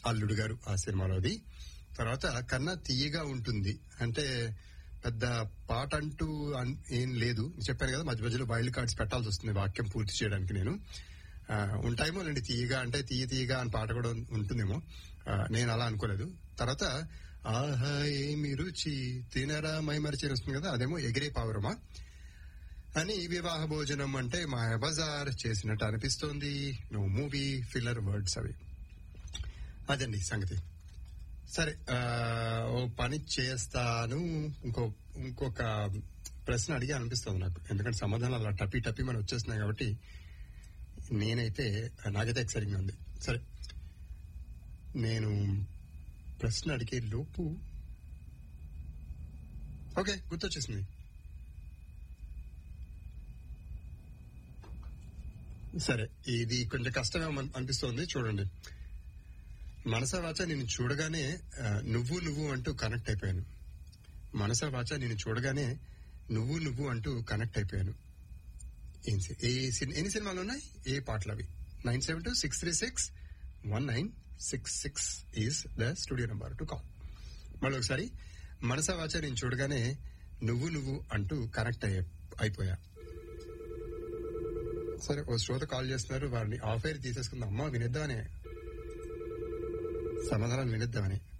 అల్లుడు గారు ఆ సినిమాలోది తర్వాత కన్నా తీయగా ఉంటుంది అంటే పెద్ద పాట అంటూ అన్- ఏం లేదు చెప్పాను కదా మధ్య మధ్యలో వైల్డ్ కార్డ్స్ పెట్టాల్సి వస్తుంది వాక్యం పూర్తి చేయడానికి నేను ఆ, ఉంటాయేమో లేండి తీయగా అంటే తీయ తీయగా అని పాట కూడా ఉంటుందేమో ఆ, నేను అలా అనుకోలేదు తర్వాత ఆహా ఏమి రుచి తినరా మై మరిచి వస్తుంది కదా అదేమో ఎగిరే పావురమా అని వివాహ భోజనం అంటే మాయ బజార్ చేసినట్టు అనిపిస్తోంది నో మూవీ ఫిల్లర్ వర్డ్స్ అవి అదండి సంగతి సరే ఆ, ఓ పని చేస్తాను ఇంకో ఇంకొక ప్రశ్న అడిగి అనిపిస్తుంది నాకు ఎందుకంటే సమాధానాలు అలా టపి టపి మనం వచ్చేస్తున్నాయి కాబట్టి నేనైతే నాకైతే ఎక్సైటింగ్ ఉంది సరే నేను ప్రశ్న అడిగే లోపు ఓకే గుర్తొచ్చేసింది సరే ఇది కొంచెం కష్టమేమో అన్- అనిపిస్తోంది చూడండి మనసా వాచ నేను చూడగానే ఆ, నువ్వు నువ్వు అంటూ కనెక్ట్ అయిపోయాను మనసా వాచ నేను చూడగానే నువ్వు నువ్వు అంటూ కనెక్ట్ అయిపోయాను ఏం సి- ఏ సిన్- ఎన్ని సినిమాలు ఉన్నాయి ఏ పాటలు అవి nine seven two six three six one nine six six is the studio number to call మళ్ళీ ఒకసారి మనసా వాచ నేను చూడగానే నువ్వు నువ్వు అంటూ కనెక్ట్ అయ్యే అయిపోయా సరే ఓ శ్రోత కాల్ చేస్తున్నారు వారిని ఆఫ్ ఎయిర్ తీసేసుకుందాం అమ్మా వినిద్దామని సమాధానం వినిద్దామని